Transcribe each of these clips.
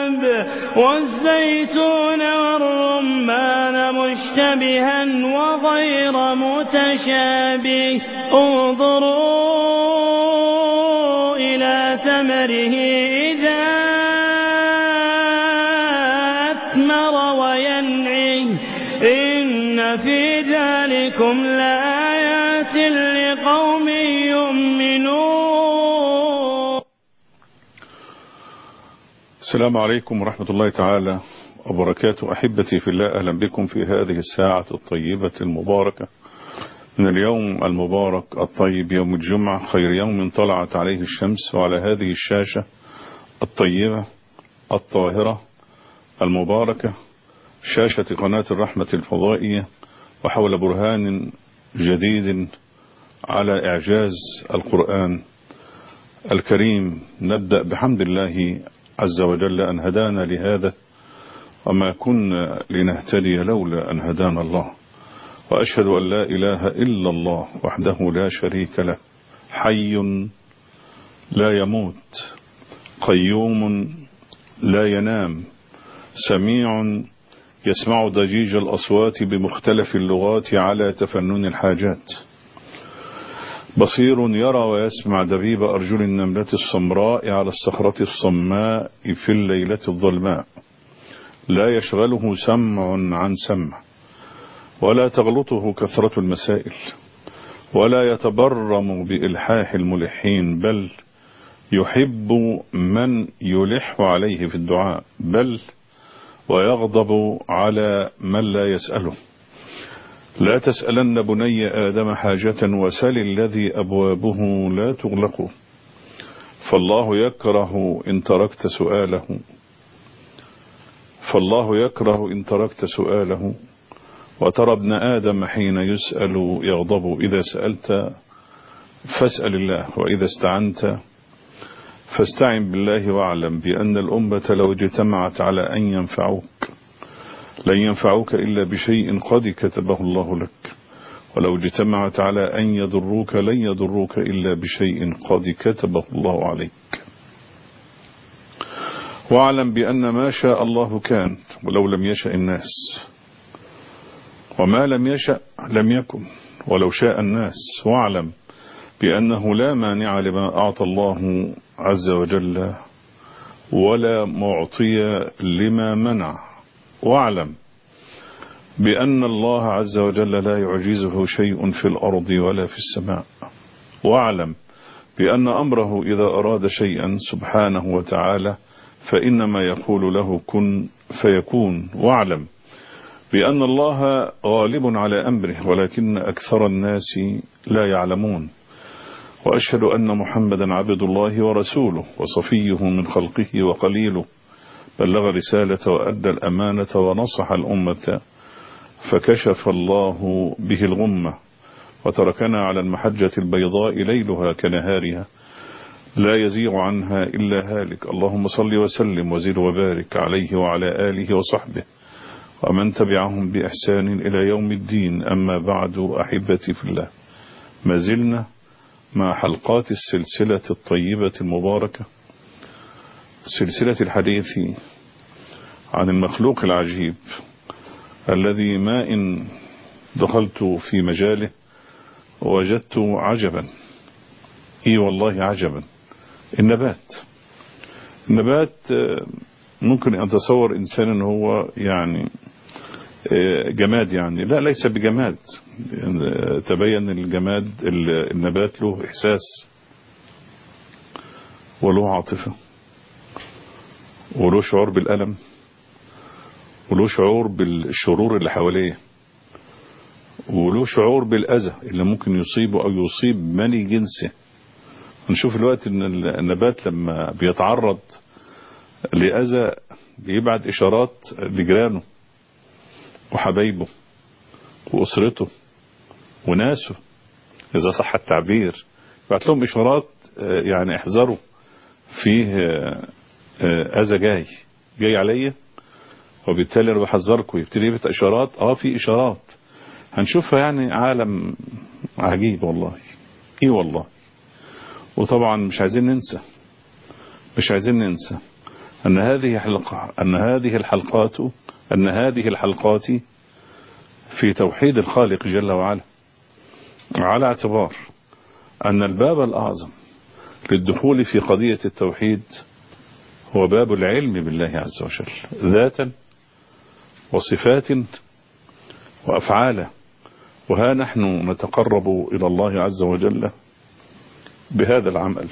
والزيتون والرمان مشتبها وغير متشابه انظروا إلى ثمره إذا أثمر وينعه إن في ذلكم لآيات لقوم يؤمنون السلام عليكم ورحمة الله تعالى وبركاته أحبتي في الله أهلا بكم في هذه الساعة الطيبة المباركة من اليوم المبارك الطيب يوم الجمعة خير يوم طلعت عليه الشمس وعلى هذه الشاشة الطيبة الطاهرة المباركة شاشة قناة الرحمة الفضائية وحول برهان جديد على إعجاز القرآن الكريم نبدأ بحمد الله عز وجل أن هدانا لهذا وما كنا لنهتدي لولا أن هدانا الله وأشهد أن لا إله إلا الله وحده لا شريك له حي لا يموت قيوم لا ينام سميع يسمع ضجيج الأصوات بمختلف اللغات على تفنن الحاجات بصير يرى ويسمع دبيب أرجل النملة السمراء على الصخرة الصماء في الليلة الظلماء لا يشغله سمع عن سمع ولا تغلطه كثرة المسائل ولا يتبرم بإلحاح الملحين بل يحب من يلح عليه في الدعاء بل ويغضب على من لا يسأله لا تسألن بني آدم حاجة وسل الذي أبوابه لا تغلق فالله يكره إن تركت سؤاله فالله يكره إن تركت سؤاله وترى ابن آدم حين يسأل يغضب إذا سألت فاسأل الله وإذا استعنت فاستعن بالله واعلم بأن الأمة لو اجتمعت على أن ينفعوك لن ينفعوك إلا بشيء قد كتبه الله لك ولو اجتمعت على أن يضروك لن يضروك إلا بشيء قد كتبه الله عليك واعلم بأن ما شاء الله كان ولو لم يشأ الناس وما لم يشأ لم يكن ولو شاء الناس واعلم بأنه لا مانع لما أعطى الله عز وجل ولا معطي لما منع واعلم بأن الله عز وجل لا يعجزه شيء في الأرض ولا في السماء واعلم بأن أمره إذا أراد شيئا سبحانه وتعالى فإنما يقول له كن فيكون واعلم بأن الله غالب على أمره ولكن أكثر الناس لا يعلمون وأشهد أن محمدا عبد الله ورسوله وصفيه من خلقه وقليله بلغ رسالة وأدى الأمانة ونصح الأمة فكشف الله به الغمة وتركنا على المحجة البيضاء ليلها كنهارها لا يزيغ عنها إلا هالك اللهم صل وسلم وزد وبارك عليه وعلى آله وصحبه ومن تبعهم بإحسان إلى يوم الدين أما بعد أحبتي في الله ما زلنا مع حلقات السلسلة الطيبة المباركة سلسلة الحديث عن المخلوق العجيب الذي ما إن دخلت في مجاله وجدت عجبا اي والله عجبا النبات النبات ممكن أن تصور إنسان أنه هو يعني جماد يعني لا ليس بجماد تبين الجماد النبات له إحساس وله عاطفة وله شعور بالألم وله شعور بالشرور اللي حواليه وله شعور بالأذى اللي ممكن يصيبه أو يصيب مني جنسه نشوف الوقت ان النبات لما بيتعرض لأذى بيبعت إشارات لجيرانه وحبايبه وأسرته وناسه إذا صح التعبير بعت لهم إشارات يعني احذروا فيه أذى جاي جاي عليا وبالتالي أنا بحذركم يبتدي يبت إشارات اه في إشارات هنشوفها يعني عالم عجيب والله ايه والله وطبعا مش عايزين ننسى مش عايزين ننسى أن هذه حلقة أن هذه الحلقات أن هذه الحلقات في توحيد الخالق جل وعلا على اعتبار أن الباب الأعظم للدخول في قضية التوحيد هو باب العلم بالله عز وجل ذاتا وصفات وأفعالا وها نحن نتقرب إلى الله عز وجل بهذا العمل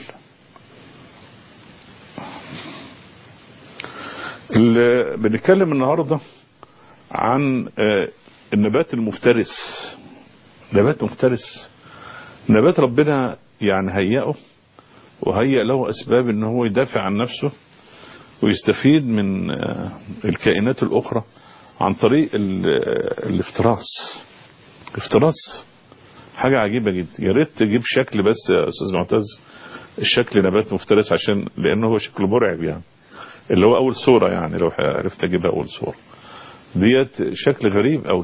بنتكلم النهاردة عن النبات المفترس نبات مفترس نبات ربنا يعني هيئه وهيئ له أسباب ان هو يدافع عن نفسه ويستفيد من الكائنات الأخرى عن طريق الافتراس افتراس حاجة عجيبة جدا يا ريت تجيب شكل بس يا أستاذ معتز الشكل نبات مفترس عشان لأنه هو شكله مرعب يعني اللي هو أول صورة يعني لو عرفت أجيبها أول صورة ديت شكل غريب قوي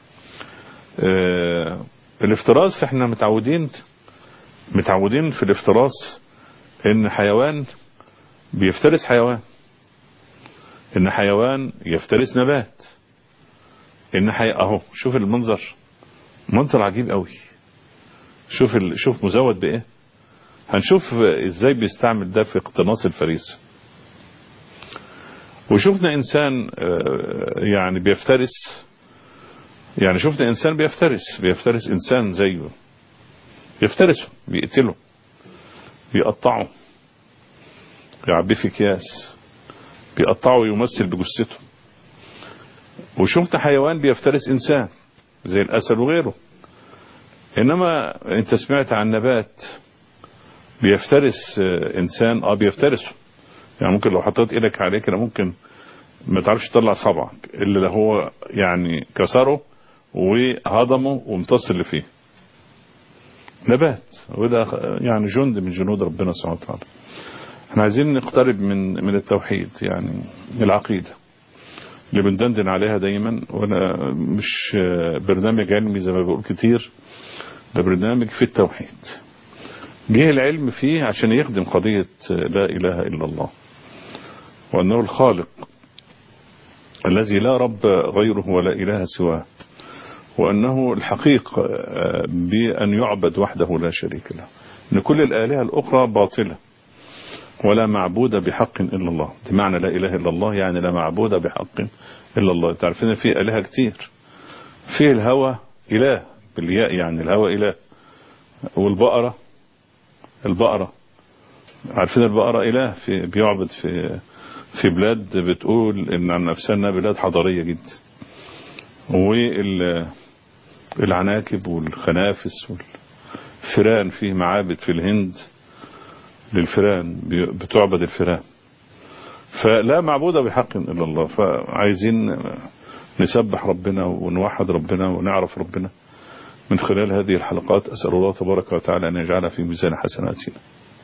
اه الافتراس احنا متعودين متعودين في الافتراس ان حيوان بيفترس حيوان ان حيوان يفترس نبات ان حي... اهو شوف المنظر منظر عجيب قوي شوف ال... شوف مزود بايه هنشوف ازاي بيستعمل ده في اقتناص الفريسه وشفنا انسان يعني بيفترس يعني شفنا انسان بيفترس بيفترس انسان زيه يفترسه بيقتله بيقطعه يعبيه في اكياس بيقطعه ويمثل بجثته وشفت حيوان بيفترس انسان زي الاسد وغيره انما انت سمعت عن نبات بيفترس انسان اه بيفترسه يعني ممكن لو حطيت ايدك عليه كده ممكن ما تعرفش تطلع صبعك اللي هو يعني كسره وهضمه وامتص اللي فيه نبات وده يعني جند من جنود ربنا سبحانه وتعالى احنا عايزين نقترب من من التوحيد يعني العقيدة اللي بندندن عليها دايما وانا مش برنامج علمي زي ما بقول كتير ده برنامج في التوحيد جه العلم فيه عشان يخدم قضية لا إله إلا الله وأنه الخالق الذي لا رب غيره ولا إله سواه وأنه الحقيق بأن يعبد وحده لا شريك له أن كل الآلهة الأخرى باطلة ولا معبود بحق إلا الله بمعنى لا إله إلا الله يعني لا معبود بحق إلا الله تعرفين في آلهة كتير في الهوى إله بالياء يعني الهوى إله والبقرة البقرة عارفين البقرة إله في بيعبد في في بلاد بتقول إن عن نفسها إنها بلاد حضارية جدا والعناكب والخنافس والفيران في معابد في الهند للفيران بتعبد الفيران فلا معبود بحق إلا الله فعايزين نسبح ربنا ونوحد ربنا ونعرف ربنا من خلال هذه الحلقات أسأل الله تبارك وتعالى أن يجعلها في ميزان حسناتنا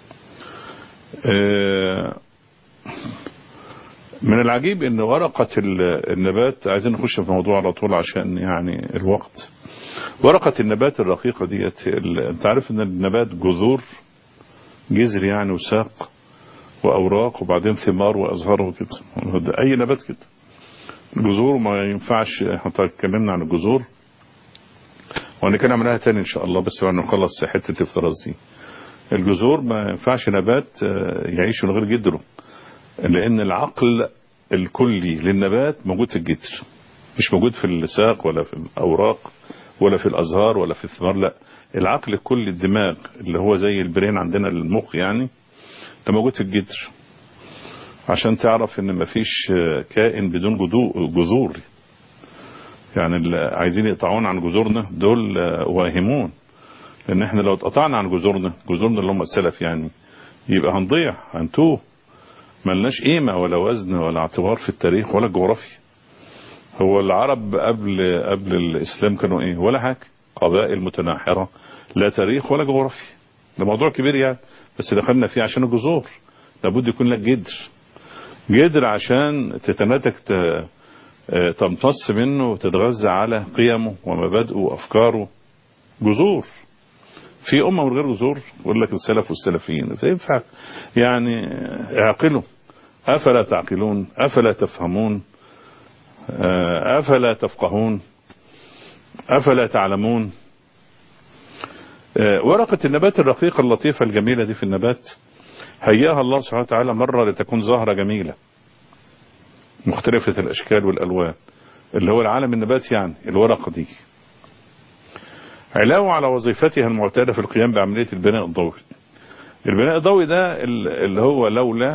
من العجيب ان ورقة النبات عايزين نخش في الموضوع على طول عشان يعني الوقت ورقة النبات الرقيقة ديت انت عارف ان النبات جذور جذر يعني وساق واوراق وبعدين ثمار وازهار وكده اي نبات كده الجذور ما ينفعش احنا اتكلمنا عن الجذور وهنتكلم عنها تاني ان شاء الله بس بعد نخلص حته الافتراس دي الجذور ما ينفعش نبات يعيش من غير جدره لان العقل الكلي للنبات موجود في الجدر مش موجود في الساق ولا في الاوراق ولا في الازهار ولا في الثمار لا العقل الكلي الدماغ اللي هو زي البرين عندنا المخ يعني ده موجود في الجدر عشان تعرف ان مفيش كائن بدون جذور يعني اللي عايزين يقطعونا عن جذورنا دول واهمون لان احنا لو اتقطعنا عن جذورنا جذورنا اللي هم السلف يعني يبقى هنضيع هنتوه ملناش قيمة ولا وزن ولا اعتبار في التاريخ ولا الجغرافيا هو العرب قبل قبل الاسلام كانوا ايه ولا حاجة قبائل متناحرة لا تاريخ ولا جغرافيا ده موضوع كبير يعني بس دخلنا فيه عشان الجذور لابد يكون لك جدر جدر عشان تتناتج تمتص منه وتتغذى على قيمه ومبادئه وافكاره جذور في امه من غير جذور يقول لك السلف والسلفيين فينفع يعني اعقلوا أفلا تعقلون أفلا تفهمون أفلا تفقهون أفلا تعلمون ورقة النبات الرقيقة اللطيفة الجميلة دي في النبات هياها الله سبحانه وتعالى مرة لتكون زهرة جميلة مختلفة الأشكال والألوان اللي هو العالم النبات يعني الورقة دي علاوة على وظيفتها المعتادة في القيام بعملية البناء الضوئي البناء الضوئي ده اللي هو لولا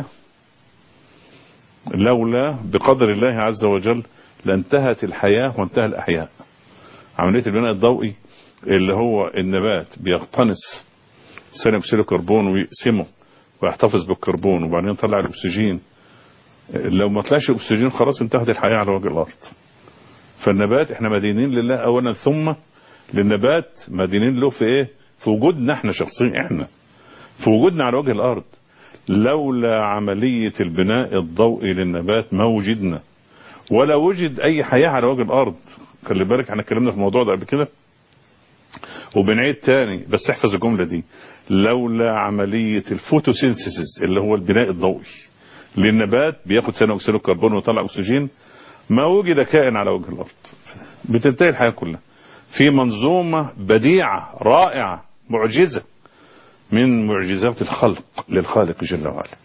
لولا بقدر الله عز وجل لانتهت الحياة وانتهى الأحياء عملية البناء الضوئي اللي هو النبات بيقتنص ثاني اكسيد الكربون ويقسمه ويحتفظ بالكربون وبعدين يطلع الاكسجين لو ما طلعش اكسجين خلاص انتهت الحياة على وجه الارض فالنبات احنا مدينين لله اولا ثم للنبات مدينين له في ايه في وجودنا احنا شخصيا احنا في وجودنا على وجه الارض لولا عملية البناء الضوئي للنبات ما وجدنا ولا وجد اي حياة على وجه الارض خلي بالك احنا اتكلمنا في الموضوع ده قبل كده وبنعيد تاني بس احفظ الجملة دي لولا عملية الفوتوسينثيسيس اللي هو البناء الضوئي للنبات بياخد ثاني اكسيد الكربون ويطلع اكسجين ما وجد كائن على وجه الارض بتنتهي الحياة كلها في منظومة بديعة رائعة معجزة من معجزات الخلق للخالق جل وعلا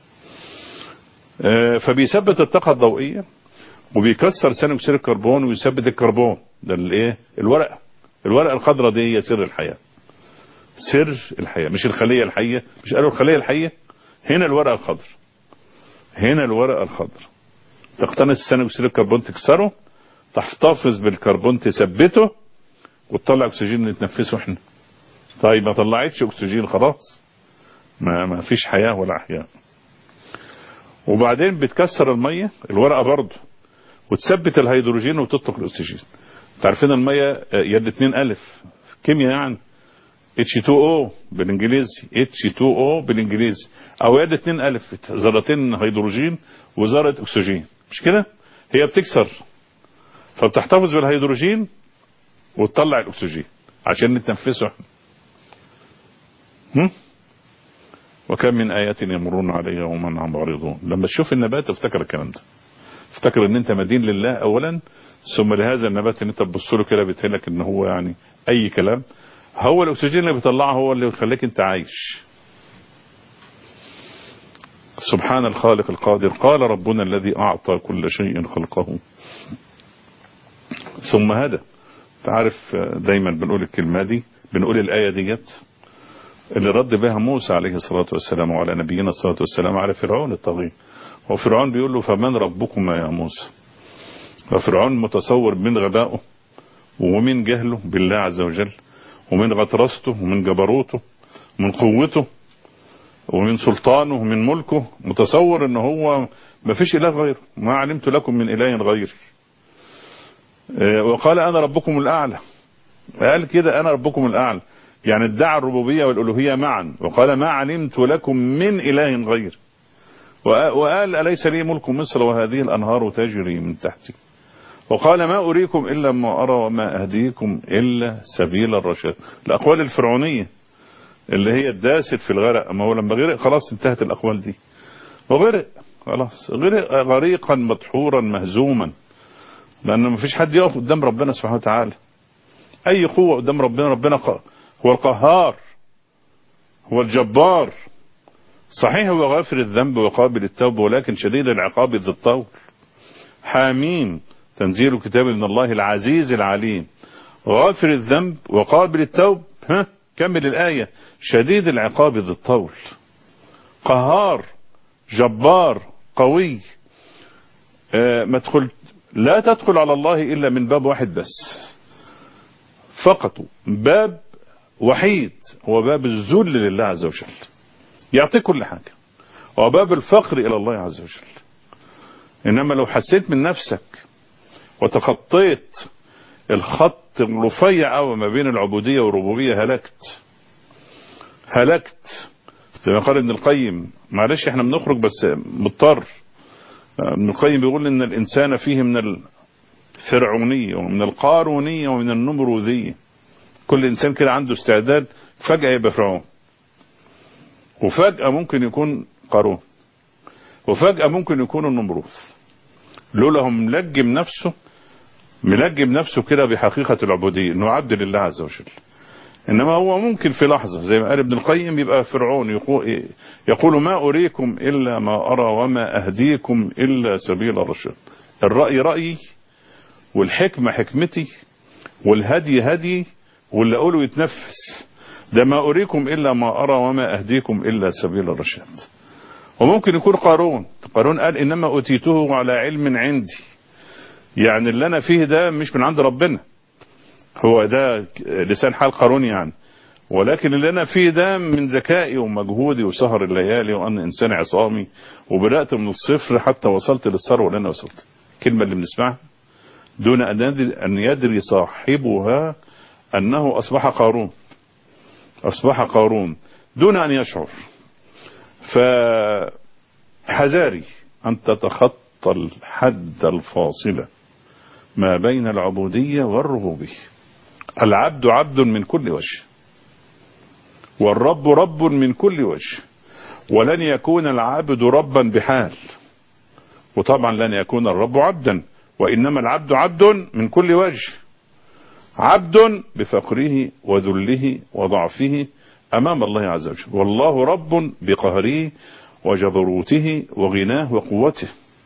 فبيثبت الطاقة الضوئية وبيكسر ثاني اكسيد الكربون ويثبت الكربون ده الايه الورقة الورقة الخضراء دي هي سر الحياة سر الحياة مش الخلية الحية مش قالوا الخلية الحية هنا الورقة الخضر هنا الورقة الخضر تقتنص ثاني اكسيد الكربون تكسره تحتفظ بالكربون تثبته وتطلع اكسجين نتنفسه احنا طيب ما طلعتش اكسجين خلاص ما ما فيش حياة ولا احياء وبعدين بتكسر المية الورقة برضه وتثبت الهيدروجين وتطلق الاكسجين تعرفين المية يد 2 الف كيمياء يعني H2O بالانجليزي H2O بالانجليزي او يد 2 الف ذرتين هيدروجين وذرة اكسجين مش كده هي بتكسر فبتحتفظ بالهيدروجين وتطلع الاكسجين عشان نتنفسه احنا هم؟ وكم من ايات يمرون عليها ومن عم معرضون لما تشوف النبات افتكر الكلام ده افتكر ان انت مدين لله اولا ثم لهذا النبات ان انت تبص له كده بيتهلك ان هو يعني اي كلام هو الاكسجين اللي بيطلعه هو اللي بيخليك انت عايش سبحان الخالق القادر قال ربنا الذي اعطى كل شيء خلقه ثم هدى تعرف دايما بنقول الكلمة دي بنقول الآية ديت اللي رد بها موسى عليه الصلاة والسلام وعلى نبينا الصلاة والسلام على فرعون الطغي وفرعون بيقول له فمن ربكما يا موسى ففرعون متصور من غبائه ومن جهله بالله عز وجل ومن غطرسته ومن جبروته ومن قوته ومن سلطانه ومن ملكه متصور ان هو ما فيش اله غيره ما علمت لكم من اله غيري وقال انا ربكم الاعلى قال كده انا ربكم الاعلى يعني ادعى الربوبيه والالوهيه معا وقال ما علمت لكم من اله غير وقال اليس لي ملك مصر وهذه الانهار تجري من تحتي وقال ما اريكم الا ما ارى وما اهديكم الا سبيل الرشاد الاقوال الفرعونيه اللي هي الداست في الغرق ما هو لما غرق خلاص انتهت الاقوال دي وغرق خلاص غرق غريقا مدحورا مهزوما لان ما فيش حد يقف قدام ربنا سبحانه وتعالى اي قوة قدام ربنا ربنا هو القهار هو الجبار صحيح هو غافر الذنب وقابل التوب ولكن شديد العقاب ذي الطول حاميم تنزيل كتاب من الله العزيز العليم غافر الذنب وقابل التوب ها كمل الآية شديد العقاب ذي الطول قهار جبار قوي آه ما تدخل لا تدخل على الله إلا من باب واحد بس فقط باب وحيد هو باب الذل لله عز وجل يعطيك كل حاجة وباب الفقر إلى الله عز وجل إنما لو حسيت من نفسك وتخطيت الخط الرفيع قوي ما بين العبودية والربوبية هلكت هلكت زي ما قال ابن القيم معلش احنا بنخرج بس مضطر ابن القيم بيقول ان الانسان فيه من الفرعونية ومن القارونية ومن النمروذية كل انسان كده عنده استعداد فجأة يبقى فرعون وفجأة ممكن يكون قارون وفجأة ممكن يكون النمروذ لولا هم ملجم نفسه ملجم نفسه كده بحقيقة العبودية انه عبد لله عز وجل انما هو ممكن في لحظة زي ما قال ابن القيم يبقى فرعون يقول, يقول ما اريكم الا ما ارى وما اهديكم الا سبيل الرشاد الرأي رأيي والحكمة حكمتي والهدي هدي واللي اقوله يتنفس ده ما اريكم الا ما ارى وما اهديكم الا سبيل الرشاد وممكن يكون قارون قارون قال انما اوتيته على علم عندي يعني اللي انا فيه ده مش من عند ربنا هو ده لسان حال قارون يعني ولكن اللي انا فيه ده من ذكائي ومجهودي وسهر الليالي وانا انسان عصامي وبدات من الصفر حتى وصلت للثروه اللي انا وصلت الكلمه اللي بنسمعها دون ان يدري صاحبها انه اصبح قارون اصبح قارون دون ان يشعر فحذاري ان تتخطى الحد الفاصل ما بين العبودية والربوبية العبد عبد من كل وجه والرب رب من كل وجه ولن يكون العبد ربا بحال وطبعا لن يكون الرب عبدا وإنما العبد عبد من كل وجه عبد بفقره وذله وضعفه أمام الله عز وجل والله رب بقهره وجبروته وغناه وقوته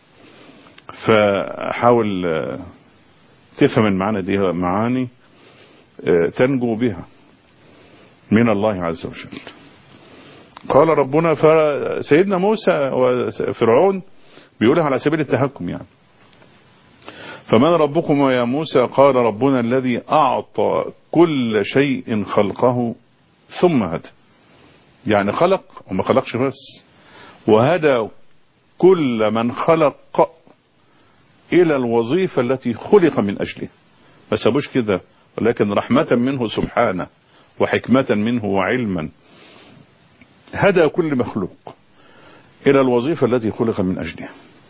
فحاول تفهم المعاني دي معاني تنجو بها من الله عز وجل قال ربنا سيدنا موسى وفرعون بيقولها على سبيل التهكم يعني فمن ربكم يا موسى قال ربنا الذي أعطى كل شيء خلقه ثم هدى يعني خلق وما خلقش بس وهدى كل من خلق إلى الوظيفة التي خلق من أجلها ما سابوش كده ولكن رحمة منه سبحانه وحكمة منه وعلما هدى كل مخلوق إلى الوظيفة التي خلق من أجلها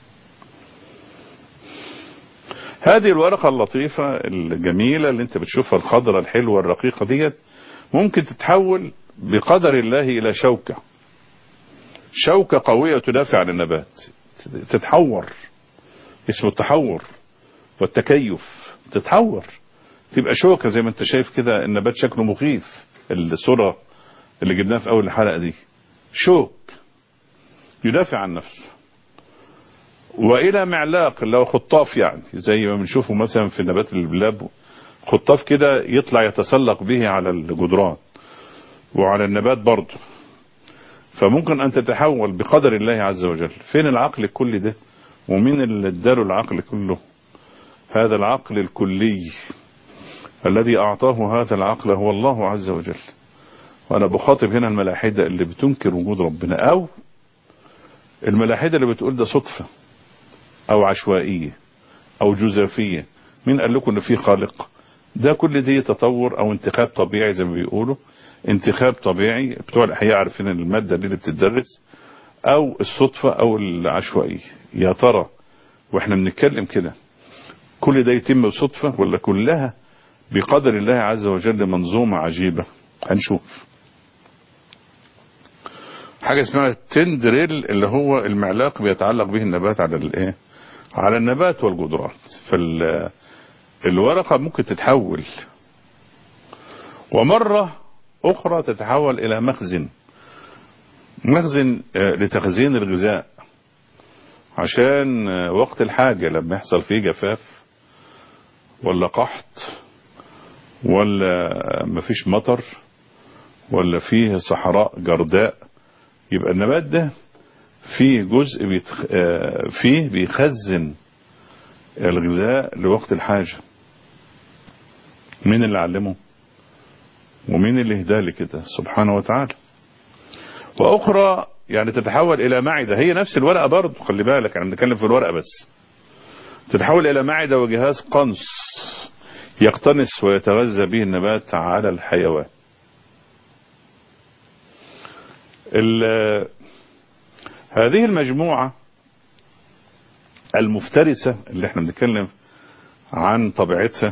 هذه الورقة اللطيفة الجميلة اللي انت بتشوفها الخضرة الحلوة الرقيقة ديت ممكن تتحول بقدر الله إلى شوكة شوكة قوية تدافع عن النبات تتحور اسمه التحور والتكيف تتحور تبقى شوكة زي ما انت شايف كده النبات شكله مخيف الصورة اللي جبناها في اول الحلقة دي شوك يدافع عن نفسه والى معلاق اللي هو خطاف يعني زي ما بنشوفه مثلا في نبات البلاب خطاف كده يطلع يتسلق به على الجدران وعلى النبات برضه فممكن ان تتحول بقدر الله عز وجل فين العقل الكلي ده ومين اللي اداله العقل كله هذا العقل الكلي الذي اعطاه هذا العقل هو الله عز وجل وانا بخاطب هنا الملاحدة اللي بتنكر وجود ربنا او الملاحدة اللي بتقول ده صدفة او عشوائية او جزافية مين قال لكم ان في خالق ده كل دي تطور او انتخاب طبيعي زي ما بيقولوا انتخاب طبيعي بتوع الاحياء عارفين المادة دي اللي بتدرس او الصدفة او العشوائية يا ترى واحنا بنتكلم كده كل ده يتم بصدفة ولا كلها بقدر الله عز وجل منظومة عجيبة هنشوف حاجة اسمها التندريل اللي هو المعلاق بيتعلق به النبات على الايه على النبات والجدران فالورقة ممكن تتحول ومرة اخرى تتحول الى مخزن مخزن لتخزين الغذاء عشان وقت الحاجة لما يحصل فيه جفاف ولا قحط ولا مفيش مطر ولا فيه صحراء جرداء يبقى النبات ده فيه جزء بيتخ... فيه بيخزن الغذاء لوقت الحاجة مين اللي علمه ومين اللي هداه كده سبحانه وتعالى واخرى يعني تتحول الى معدة هي نفس الورقة برضه خلي بالك انا بنتكلم في الورقة بس تتحول الى معدة وجهاز قنص يقتنص ويتغذى به النبات على الحيوان هذه المجموعة المفترسة اللي احنا بنتكلم عن طبيعتها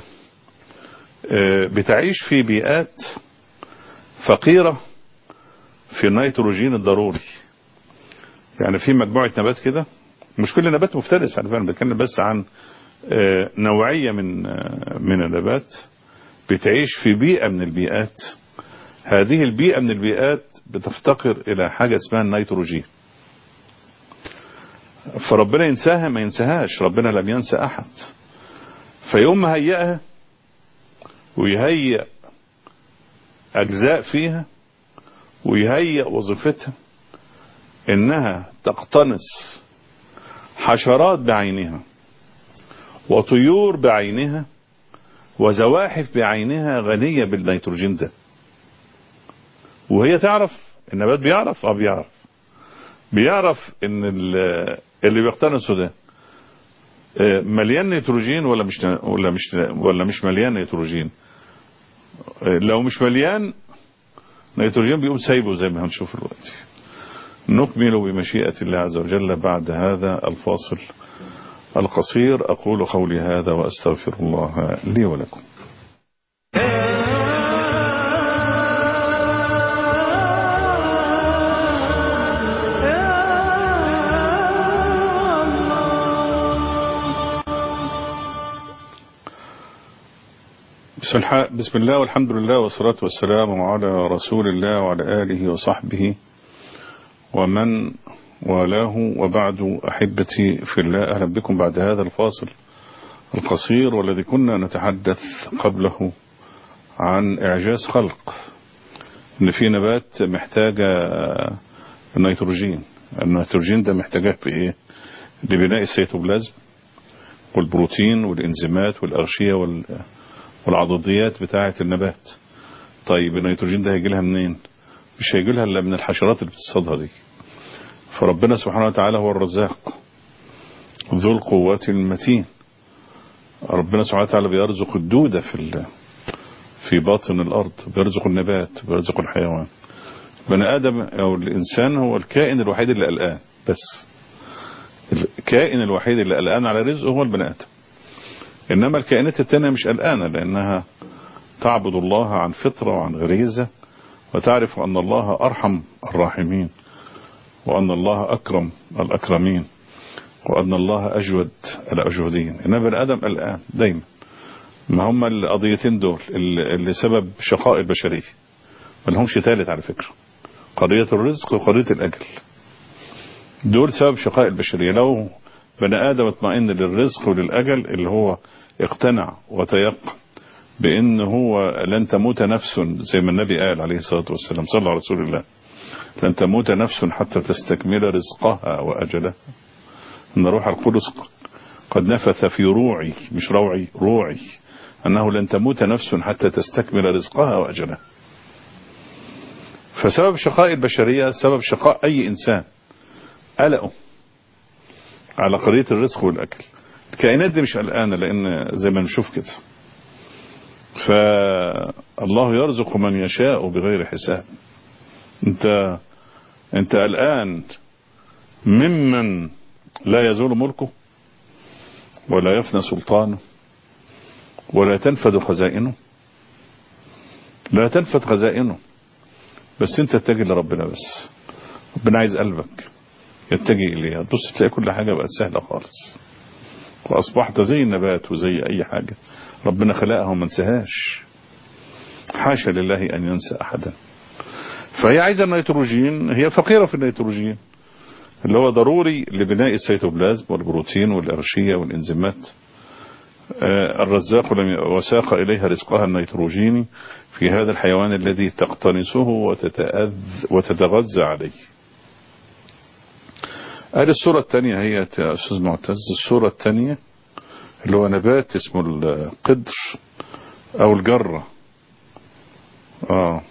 بتعيش في بيئات فقيرة في النيتروجين الضروري يعني في مجموعة نبات كده مش كل نبات مفترس على فكرة بتكلم بس عن آه، نوعية من آه، من النبات بتعيش في بيئة من البيئات هذه البيئة من البيئات بتفتقر إلى حاجة اسمها النيتروجين فربنا ينساها ما ينساهاش ربنا لم ينسى أحد فيوم ما هيئها ويهيئ أجزاء فيها ويهيئ وظيفتها إنها تقتنص حشرات بعينها وطيور بعينها وزواحف بعينها غنية بالنيتروجين ده وهي تعرف النبات بيعرف اه بيعرف بيعرف ان ال- اللي بيقتنصه ده آه، مليان نيتروجين ولا مش ولا مش ولا مش مليان نيتروجين آه، لو مش مليان نيتروجين بيقوم سايبه زي ما هنشوف دلوقتي نكمل بمشيئة الله عز وجل بعد هذا الفاصل القصير أقول قولي هذا وأستغفر الله لي ولكم بسم الح- بسم الله والحمد لله والصلاة والسلام على رسول الله وعلى آله وصحبه ومن والاه وبعد أحبتي في الله أهلا بكم بعد هذا الفاصل القصير والذي كنا نتحدث قبله عن إعجاز خلق إن في نبات محتاجة النيتروجين النيتروجين ده محتاجات في إيه لبناء السيتوبلازم والبروتين والإنزيمات والأغشية وال والعضديات بتاعة النبات طيب النيتروجين ده هيجي لها منين مش هيجي لها الا من الحشرات اللي بتصطادها دي فربنا سبحانه وتعالى هو الرزاق ذو القوة المتين ربنا سبحانه وتعالى بيرزق الدودة في ال... في باطن الأرض بيرزق النبات بيرزق الحيوان بني آدم أو الإنسان هو الكائن الوحيد اللي قلقان بس الكائن الوحيد اللي قلقان على رزقه هو البني آدم إنما الكائنات التانية مش قلقانة لأنها تعبد الله عن فطرة وعن غريزة وتعرف أن الله أرحم الراحمين وأن الله أكرم الأكرمين وأن الله أجود الأجودين إنما بني آدم قلقان دايما ما هم القضيتين دول اللي اللي سبب شقاء البشرية ما لهمش ثالث على فكرة قضية الرزق وقضية الأجل دول سبب شقاء البشرية لو بني آدم اطمئن للرزق وللأجل اللي هو اقتنع وتيقن بأن هو لن تموت نفس زي ما النبي قال عليه الصلاة والسلام صلى على رسول الله لن تموت نفس حتى تستكمل رزقها وأجلها أن روح القدس قد نفث في روعي مش روعي روعي أنه لن تموت نفس حتى تستكمل رزقها وأجلها فسبب شقاء البشرية سبب شقاء أي إنسان قلقه على قضية الرزق والأكل الكائنات دي مش قلقانة لأن زي ما نشوف كده فالله يرزق من يشاء بغير حساب انت انت قلقان ممن لا يزول ملكه ولا يفنى سلطانه ولا تنفذ خزائنه لا تنفذ خزائنه بس انت اتجه لربنا بس ربنا عايز قلبك يتجه اليها تبص تلاقي كل حاجة بقت سهلة خالص واصبحت زي النبات وزي اي حاجة ربنا خلقها وما انساهاش حاشا لله ان ينسى احدا فهي عايزة النيتروجين هي فقيرة في النيتروجين اللي هو ضروري لبناء السيتوبلازم والبروتين والأغشية والإنزيمات آه، الرزاق لم وساق إليها رزقها النيتروجيني في هذا الحيوان الذي تقتنصه وتتأذ وتتغذى عليه هذه الصورة الثانية هي يا أستاذ معتز الصورة الثانية اللي هو نبات اسمه القدر أو الجرة آه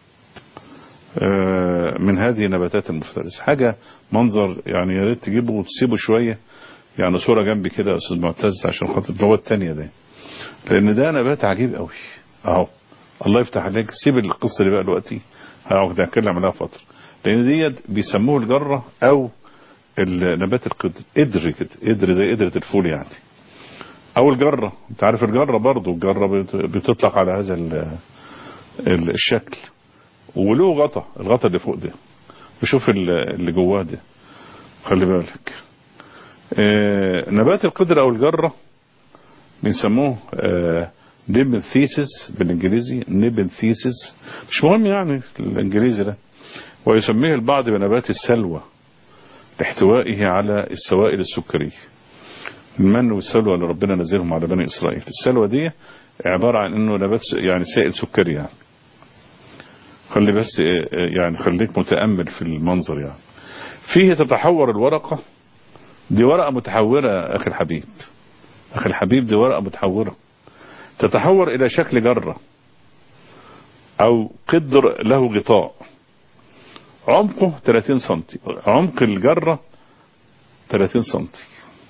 آه، من هذه النباتات المفترسة حاجة منظر يعني يا ريت تجيبه وتسيبه شوية يعني صورة جنبي كده يا أستاذ معتز عشان خاطر اللي هو الثانية دي لأن ده نبات عجيب قوي أهو الله يفتح عليك سيب القصة دي بقى دلوقتي هقعد أتكلم عليها فترة لأن ديت بيسموه الجرة أو النبات القدر قدر كده قدر زي قدرة الفول يعني أو الجرة أنت عارف الجرة برضو الجرة بت- بتطلق على هذا ال- ال- الشكل وله غطا الغطا اللي فوق ده وشوف ال- اللي جواه ده خلي بالك آه نبات القدر او الجرة بنسموه آه نيبن ثيسس بالانجليزي نيبن ثيسس مش مهم يعني الانجليزي ده ويسميه البعض بنبات السلوى لاحتوائه على السوائل السكرية المن والسلوى اللي ربنا نزلهم على بني اسرائيل السلوى دي عبارة عن انه نبات يعني سائل سكري يعني خلي بس يعني خليك متأمل في المنظر يعني فيه تتحور الورقة دي ورقة متحورة أخي الحبيب أخي الحبيب دي ورقة متحورة تتحور إلى شكل جرة أو قدر له غطاء عمقه 30 سنتي عمق الجرة 30 سنتي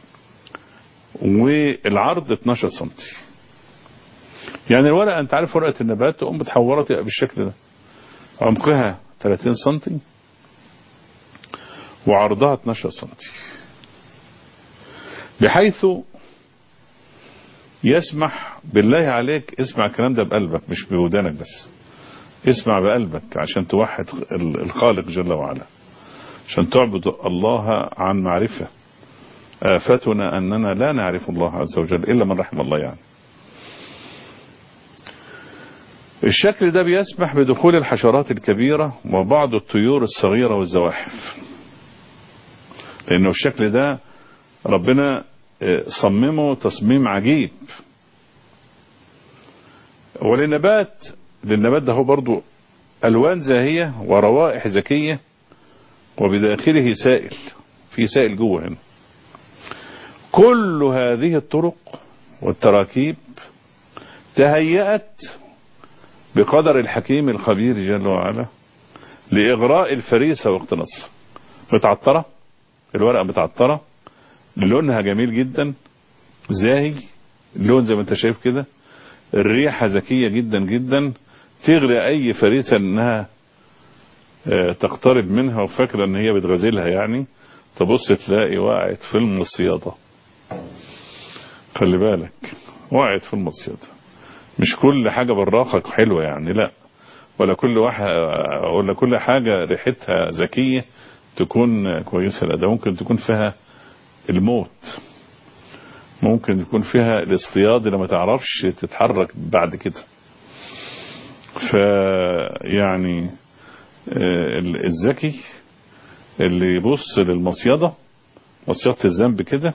والعرض 12 سنتي يعني الورقة انت عارف ورقة النبات تقوم متحورة تبقى بالشكل ده عمقها 30 سنتي وعرضها 12 سنتي بحيث يسمح بالله عليك اسمع الكلام ده بقلبك مش بودانك بس اسمع بقلبك عشان توحد الخالق جل وعلا عشان تعبد الله عن معرفة آفتنا أننا لا نعرف الله عز وجل إلا من رحم الله يعني الشكل ده بيسمح بدخول الحشرات الكبيرة وبعض الطيور الصغيرة والزواحف لأنه الشكل ده ربنا صممه تصميم عجيب وللنبات للنبات ده هو برضو ألوان زاهية وروائح ذكية وبداخله سائل في سائل جوه هنا كل هذه الطرق والتراكيب تهيأت بقدر الحكيم الخبير جل وعلا لإغراء الفريسة واقتناصها متعطرة الورقة متعطرة لونها جميل جدا زاهي اللون زي ما انت شايف كده الريحة ذكية جدا جدا تغري اي فريسة انها تقترب منها وفاكرة ان هي بتغازلها يعني تبص تلاقي وقعت في المصيادة خلي بالك وقعت في المصيادة مش كل حاجة براقة حلوة يعني لا ولا كل واحد ولا كل حاجة ريحتها ذكية تكون كويسة لا ده ممكن تكون فيها الموت ممكن يكون فيها الاصطياد اللي ما تعرفش تتحرك بعد كده فيعني الذكي اللي يبص للمصيدة مصيدة الذنب كده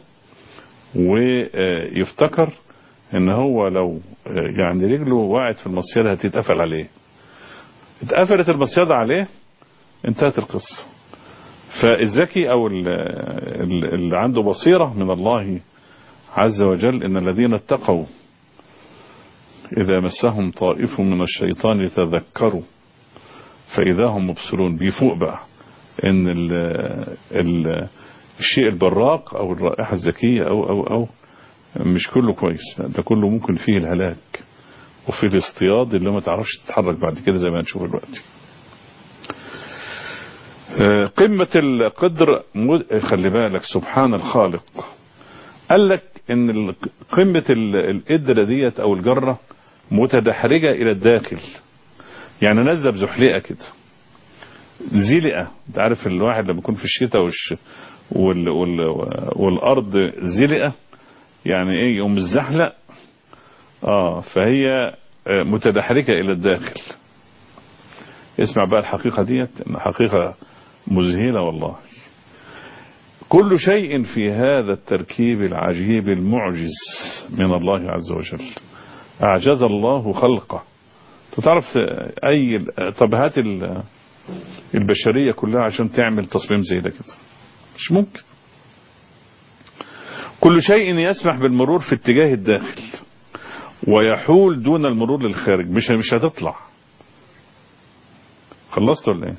ويفتكر ان هو لو يعني رجله وقعت في المصيدة هتتقفل عليه اتقفلت المصيدة عليه انتهت القصة فالذكي او اللي عنده بصيرة من الله عز وجل ان الذين اتقوا اذا مسهم طائف من الشيطان يتذكروا فاذا هم مبصرون بيفوق بقى ان ال ال الشيء البراق او الرائحة الذكية او او او مش كله كويس ده كله ممكن فيه الهلاك وفيه الاصطياد اللي ما تعرفش تتحرك بعد كده زي ما هنشوف دلوقتي قمة القدر خلي بالك سبحان الخالق قال لك ان قمة القدرة ديت او الجرة متدحرجة الى الداخل يعني نزل بزحلقة كده زلقة انت عارف الواحد لما يكون في الشتاء والش وال وال والارض زلقة يعني ايه يوم الزحلق اه فهي متدحرجة الى الداخل اسمع بقى الحقيقة ديت ان حقيقة مذهلة والله كل شيء في هذا التركيب العجيب المعجز من الله عز وجل أعجز الله خلقه تعرف أي طب هات البشرية كلها عشان تعمل تصميم زي ده كده مش ممكن كل شيء يسمح بالمرور في اتجاه الداخل ويحول دون المرور للخارج مش مش هتطلع خلصت ولا ايه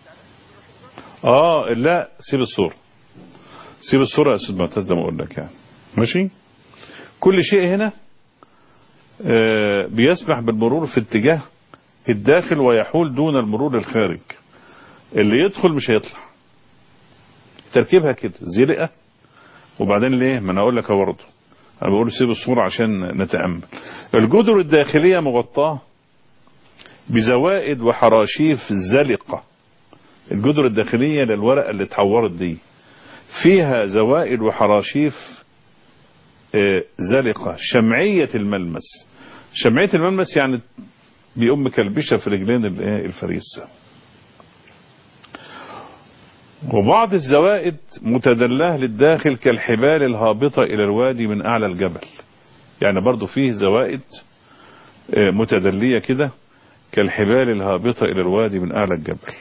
اه لا سيب الصورة سيب الصورة يا استاذ معتز زي ما اقول لك يعني ماشي كل شيء هنا آه بيسمح بالمرور في اتجاه الداخل ويحول دون المرور للخارج اللي يدخل مش هيطلع تركيبها كده زلقة وبعدين ليه ما انا اقول لك برضه انا بقول سيب الصورة عشان نتأمل الجدر الداخلية مغطاة بزوائد وحراشيف زلقة الجدر الداخلية للورقة اللي اتحورت دي فيها زوائد وحراشيف آه، زلقة شمعية الملمس شمعية الملمس يعني بيقوم كلبشة في رجلين الإيه؟ الفريسة وبعض الزوائد متدلاه للداخل كالحبال الهابطة إلى الوادي من أعلى الجبل يعني برضو فيه زوائد آه، متدلية كده كالحبال الهابطة إلى الوادي من أعلى الجبل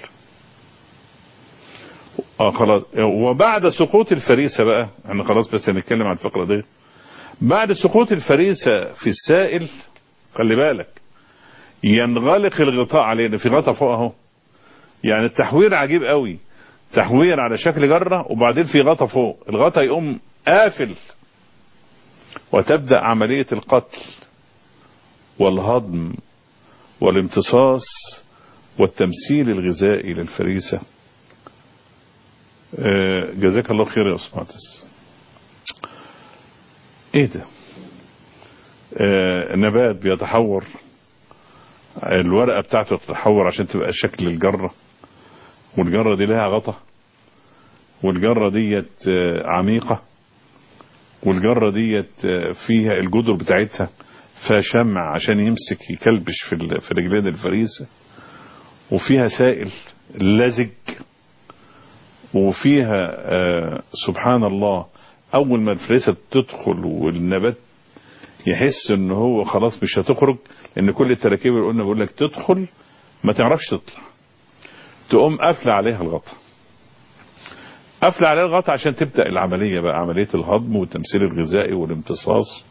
آه خلاص وبعد سقوط الفريسة بقى احنا خلاص بس هنتكلم عن الفقرة دي بعد سقوط الفريسة في السائل خلي بالك ينغلق الغطاء علينا في غطاء فوق اهو يعني التحوير عجيب قوي تحوير على شكل جرة وبعدين في غطاء فوق الغطاء يقوم قافل وتبدأ عملية القتل والهضم والامتصاص والتمثيل الغذائي للفريسة آه، جزاك الله خير يا أسماتس ايه ده آه، نبات بيتحور الورقة بتاعته تتحور عشان تبقى شكل الجرة والجرة دي لها غطا والجرة ديت آه، عميقة والجرة ديت آه، فيها الجدر بتاعتها فيها شمع عشان يمسك يكلبش في ال- في رجلين الفريسة وفيها سائل لزج وفيها آه، سبحان الله اول ما الفريسة تدخل والنبات يحس ان هو خلاص مش هتخرج لان كل التراكيب اللي قلنا بيقول لك تدخل ما تعرفش تطلع تقوم قافله عليها الغطا قافله عليها الغطا عشان تبدا العمليه بقى عمليه الهضم والتمثيل الغذائي والامتصاص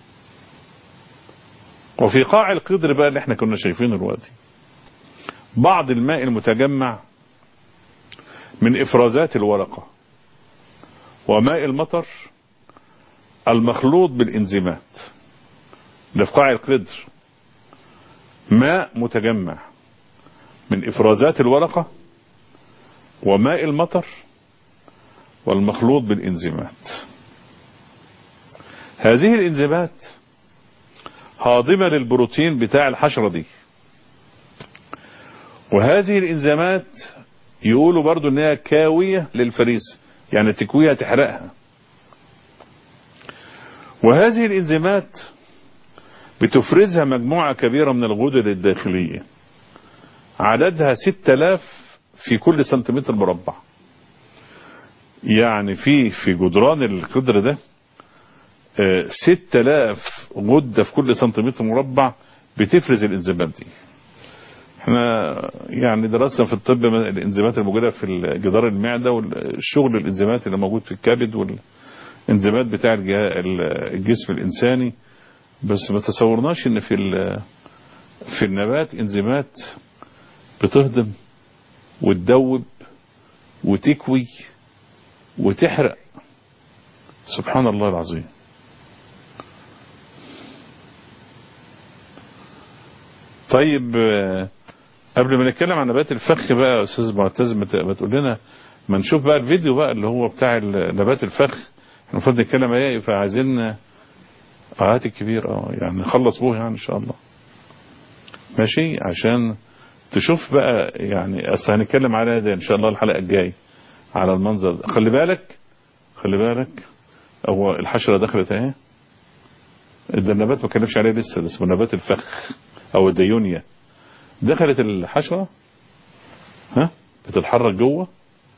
وفي قاع القدر بقى اللي احنا كنا شايفينه دلوقتي بعض الماء المتجمع من افرازات الورقه وماء المطر المخلوط بالانزيمات ده في قاع القدر ماء متجمع من افرازات الورقه وماء المطر والمخلوط بالانزيمات هذه الانزيمات هاضمه للبروتين بتاع الحشره دي وهذه الانزيمات يقولوا برضو انها كاويه للفريسه يعني تكويها تحرقها وهذه الانزيمات بتفرزها مجموعة كبيرة من الغدد الداخلية عددها 6000 في كل سنتيمتر مربع يعني في في جدران القدر ده آه، 6000 غدة في كل سنتيمتر مربع بتفرز الانزيمات دي احنا يعني درسنا في الطب من الانزيمات الموجودة في جدار المعدة والشغل الانزيمات اللي موجود في الكبد والانزيمات بتاع الجه- الجسم الانساني بس ما تصورناش ان في ال- في النبات انزيمات بتهضم وتدوب وتكوي وتحرق سبحان الله العظيم طيب آه، قبل ما نتكلم عن نبات الفخ بقى يا استاذ معتز ما ت- ما تقول لنا ما نشوف بقى الفيديو بقى اللي هو بتاع ال- نبات الفخ احنا المفروض نتكلم عليه فعايزين آه، هات الكبير اه يعني نخلص بوه يعني ان شاء الله ماشي عشان تشوف بقى يعني اصل هنتكلم على ده ان شاء الله الحلقه الجايه على المنظر ده خلي بالك خلي بالك هو الحشره دخلت اهي ده النبات ما اتكلمش عليه لسه ده اسمه نبات الفخ او الديونيا دخلت الحشره ها بتتحرك جوه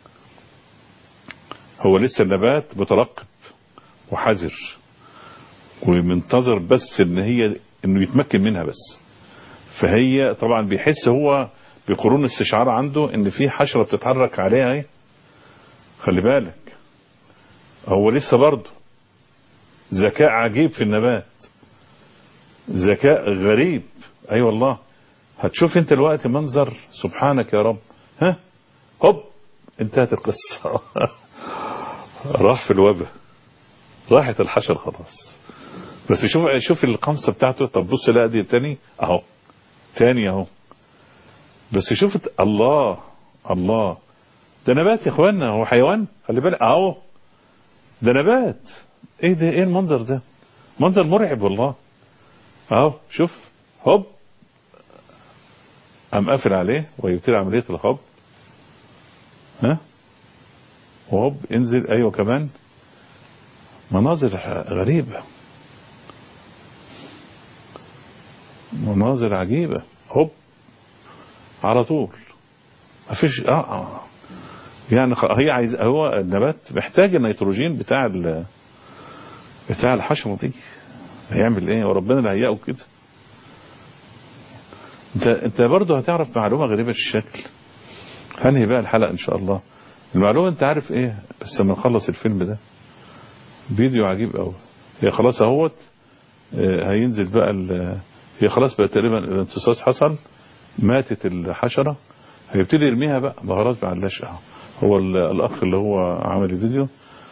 هو لسه النبات مترقب وحذر ومنتظر بس ان هي انه يتمكن منها بس فهي طبعا بيحس هو بقرون استشعار عنده ان في حشره بتتحرك عليها اهي خلي بالك هو لسه برضه ذكاء عجيب في النبات ذكاء غريب اي أيوة والله هتشوف انت الوقت منظر سبحانك يا رب ها هوب انتهت القصه راح في الوباء راحت الحشر خلاص بس شوف شوف القمصه بتاعته طب بص لا دي تاني اهو تاني اهو بس شوف الله الله ده نبات يا اخوانا هو حيوان خلي بالك اهو ده نبات ايه ده ايه المنظر ده منظر مرعب والله اهو شوف هوب قام قافل عليه ويبتدي عمليه الهوب ها وهوب انزل ايوه كمان مناظر غريبة مناظر عجيبة هوب على طول مفيش اه, آه. يعني هي عايز هو النبات محتاج النيتروجين بتاع ال بتاع الحشرة دي هيعمل ايه وربنا اللي هيئه كده انت انت برضه هتعرف معلومه غريبه الشكل هنهي بقى الحلقه ان شاء الله المعلومه انت عارف ايه بس لما نخلص الفيلم ده فيديو عجيب قوي هي خلاص اهوت هينزل بقى هي خلاص بقى تقريبا الامتصاص حصل ماتت الحشره هيبتدي يرميها بقى ما خلاص معلاش اهو هو الاخ اللي هو عمل الفيديو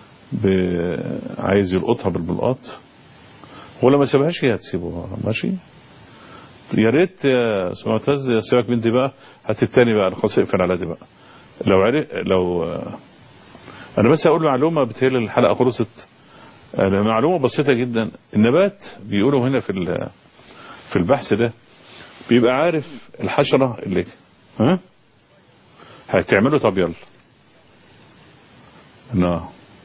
عايز يلقطها بالبلقاط هو لما سابهاش هي هتسيبه ماشي يا ريت يا معتز يا سيبك بنتي بقى هات التاني بقى خلاص اقفل على دي بقى لو عرف لو انا بس اقول معلومه بتهيألي الحلقه خلصت معلومه بسيطه جدا النبات بيقولوا هنا في في البحث ده بيبقى عارف الحشره اللي ها هتعمله طب يلا نعم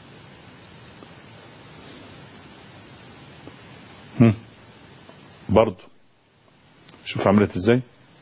برضه شوف عملت ازاي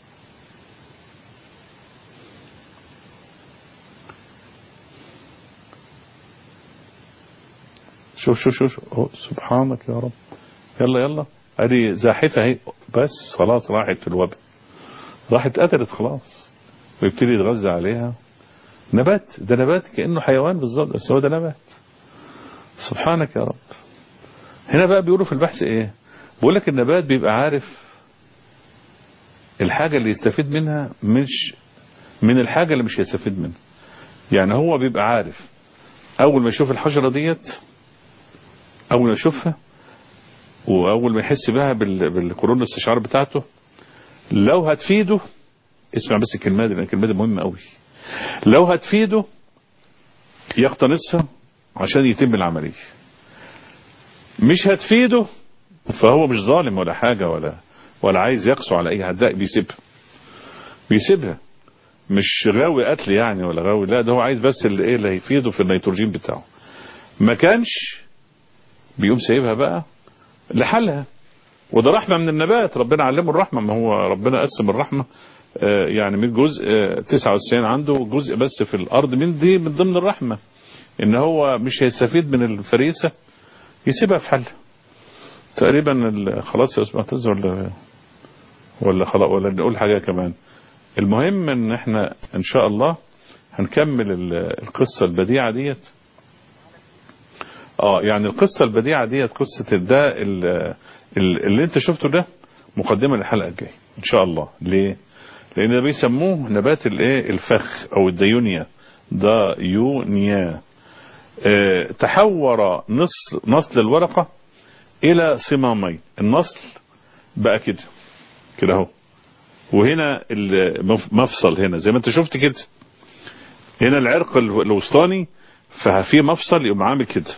شوف شوف شوف, شوف. سبحانك يا رب يلا يلا ادي زاحفه اهي بس خلاص راحت في الوباء راحت قتلت خلاص ويبتدي يتغذى عليها نبات ده نبات كانه حيوان بالظبط بس هو ده نبات سبحانك يا رب هنا بقى بيقولوا في البحث ايه بيقول لك النبات بيبقى عارف الحاجة اللي يستفيد منها مش من الحاجة اللي مش هيستفيد منها يعني هو بيبقى عارف اول ما يشوف الحجرة ديت اول ما يشوفها واول ما يحس بها بالقرون الاستشعار بتاعته لو هتفيده اسمع بس الكلمة دي لان الكلمة دي مهمة قوي لو هتفيده يقتنصها عشان يتم العملية مش هتفيده فهو مش ظالم ولا حاجة ولا ولا عايز يقسو على اي حد بيسيبها بيسيبها مش غاوي قتل يعني ولا غاوي لا ده هو عايز بس اللي ايه اللي هيفيده في النيتروجين بتاعه ما كانش بيقوم سايبها بقى لحالها وده رحمة من النبات ربنا علمه الرحمة ما هو ربنا قسم الرحمة آه يعني من جزء آه 99 عنده جزء بس في الارض من دي من ضمن الرحمة ان هو مش هيستفيد من الفريسة يسيبها في حالها تقريبا خلاص يا اسمع ولا ولا خلاص ولا نقول حاجة كمان المهم ان احنا ان شاء الله هنكمل القصة البديعة ديت اه يعني القصة البديعة ديت قصة ده اللي انت شفته ده مقدمة للحلقة الجاية ان شاء الله ليه لان ده بيسموه نبات الايه الفخ او الديونيا دايونيا اه تحور نصل نصل الورقة الى صمامين النصل بقى كده كده اهو وهنا المفصل هنا زي ما انت شفت كده هنا العرق الوسطاني ففي مفصل يقوم عامل كده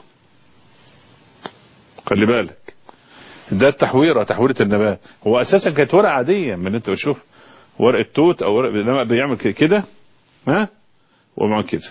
خلي بالك ده التحويره تحويره النبات هو اساسا كانت ورقه عاديه من انت بتشوف ورقه توت او ورق لما بيعمل كده ها ومع كده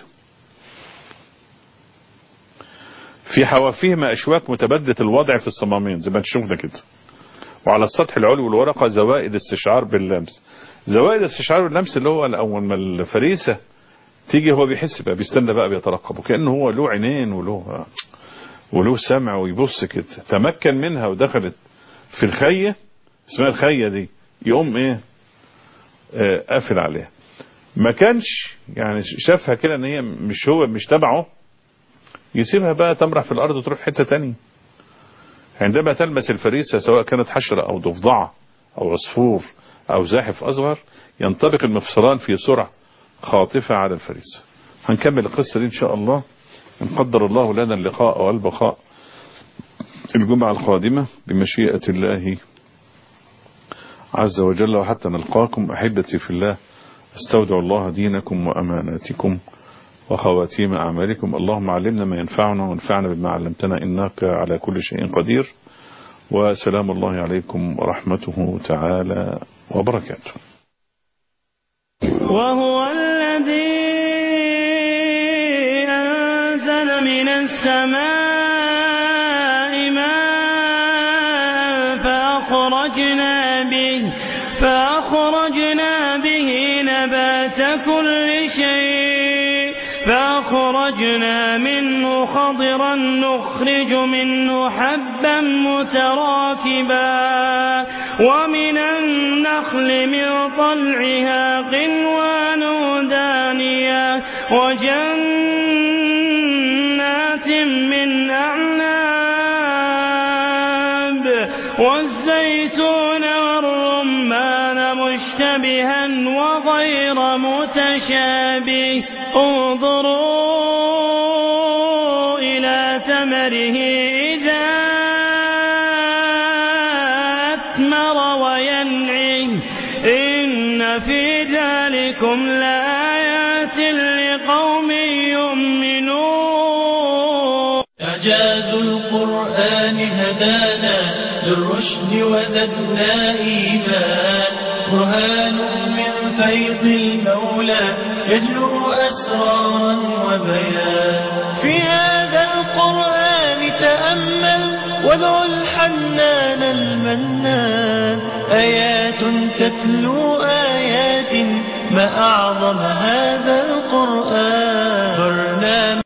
في حوافيهما اشواك متبدله الوضع في الصمامين زي ما انت شفنا كده وعلى السطح العلوي والورقة زوائد استشعار باللمس زوائد استشعار باللمس اللي هو اول ما الفريسة تيجي هو بيحس بقى بيستنى بقى بيترقب وكأنه هو له عينين وله وله سمع ويبص كده تمكن منها ودخلت في الخية اسمها الخية دي يقوم ايه آه قافل عليها ما كانش يعني شافها كده ان هي مش هو مش تبعه يسيبها بقى تمرح في الارض وتروح في حته تانية عندما تلمس الفريسة سواء كانت حشرة أو ضفدعة أو عصفور أو زاحف أصغر ينطبق المفصلان في سرعة خاطفة على الفريسة هنكمل القصة دي إن شاء الله إن قدر الله لنا اللقاء والبقاء الجمعة القادمة بمشيئة الله عز وجل وحتى نلقاكم أحبتي في الله استودع الله دينكم وأماناتكم وخواتيم أعمالكم اللهم علمنا ما ينفعنا وانفعنا بما علمتنا إنك على كل شيء قدير وسلام الله عليكم ورحمته تعالى وبركاته وهو الذي فأخرجنا به فأخرجنا به نبات كل شيء فأخرجنا منه خضرا نخرج منه حبا متراكبا ومن النخل من طلعها قنوان دانية وجنات من أعناب والزيتون والرمان مشتبها وغير متشابه انظروا إلى ثمره إذا أثمر وينعه إن في ذلكم لآيات لقوم يؤمنون إعجاز القرآن هدانا للرشد وزدنا إيمان برهان من فيض المولى يجلو أسرارا وبيان في هذا القرآن تأمل وادع الحنان المنان آيات تتلو آيات ما أعظم هذا القرآن برنامج